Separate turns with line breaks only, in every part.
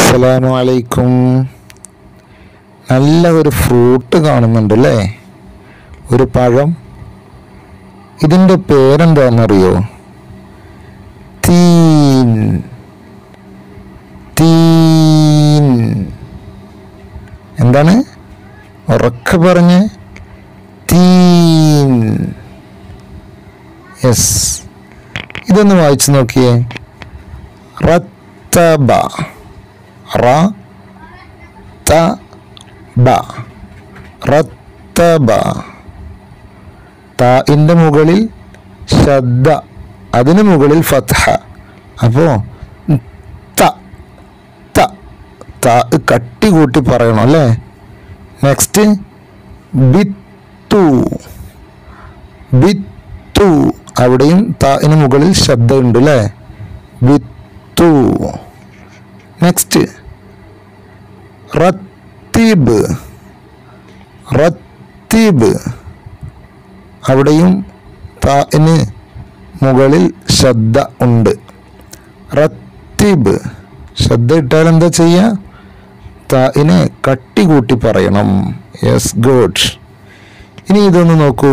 അസ്സലാമു അലൈക്കും നല്ല ഒരു ഫ്രൂട്ട് കാണുന്നുണ്ട് അല്ലേ ഒരു പഴം ഇതിൻ്റെ പേരെന്താണെന്നറിയോ തീൻ തീൻ എന്താണ് ഉറക്കെ പറഞ്ഞ് തീൻ യെസ് ഇതൊന്ന് വായിച്ചു നോക്കിയേ റത്തബ റ ത ബ റത്തബ താഇൻ്റെ മുകളിൽ ശ്രദ്ധ അതിന് മുകളിൽ ഫത്ഹ അപ്പോൾ ത ത ത കട്ടി കൂട്ടി പറയണം അല്ലേ നെക്സ്റ്റ് ബിത്തു ബിത്തു അവിടെയും താഇന് മുകളിൽ ശ്രദ്ധ ഉണ്ട് അല്ലേ ബിത്തു നെക്സ്റ്റ് റത്തീബ് റത്തീബ് അവിടെയും താഇന് മുകളിൽ ശ്രദ്ധ ഉണ്ട് റത്തീബ് ശ്രദ്ധ ഇട്ടാൽ എന്താ ചെയ്യുക താഇനെ കട്ടി കൂട്ടി പറയണം യെസ് ഗുഡ് ഇനി ഇതൊന്ന് നോക്കൂ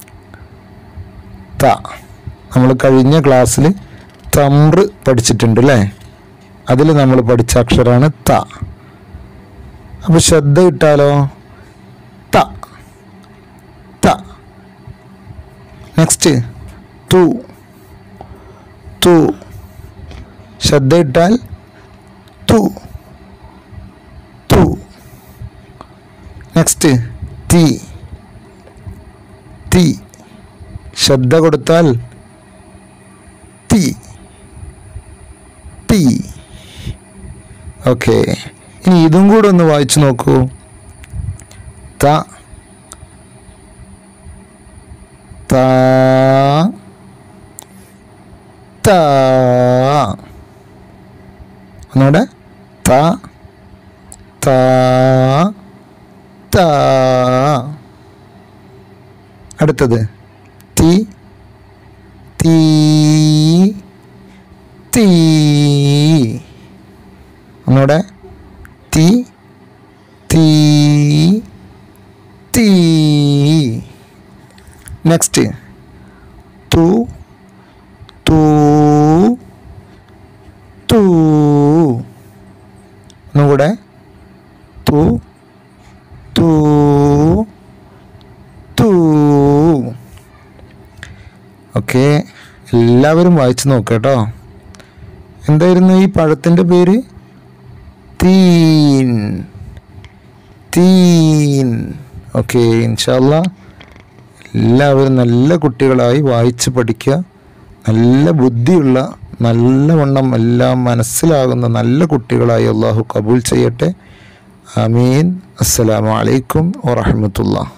ത നമ്മൾ കഴിഞ്ഞ ക്ലാസ്സിൽ തമ്ര് പഠിച്ചിട്ടുണ്ട് അല്ലേ അതിൽ നമ്മൾ പഠിച്ച അക്ഷരമാണ് ത അപ്പോൾ ശ്രദ്ധ ഇട്ടാലോ ത ത നെക്സ്റ്റ് തു തു ശ്രദ്ധ ഇട്ടാൽ തു തു നെക്സ്റ്റ് തീ തീ ശ്രദ്ധ കൊടുത്താൽ തീ തീ ഓക്കെ ഇനി ഇതും കൂടെ ഒന്ന് വായിച്ചു നോക്കൂ ത ത ത ഒന്നുകൂടെ ത ത ത അടുത്തത് തി തീ തീ ഒന്നുകൂടെ തീ തീ തീ നെക്സ്റ്റ് തു തു തു ഒന്നുകൂടെ തു തു തു ഓക്കെ എല്ലാവരും വായിച്ചു നോക്കേട്ടോ എന്തായിരുന്നു ഈ പഴത്തിൻ്റെ പേര് തീൻ തീൻ ഓക്കെ ഇൻഷാല്ല എല്ലാവരും നല്ല കുട്ടികളായി വായിച്ച് പഠിക്കുക നല്ല ബുദ്ധിയുള്ള നല്ലവണ്ണം എല്ലാം മനസ്സിലാകുന്ന നല്ല കുട്ടികളായി അള്ളാഹു കബൂൽ ചെയ്യട്ടെ ആമീൻ അസ്സലാമു അലൈക്കും വറഹമത്തുള്ള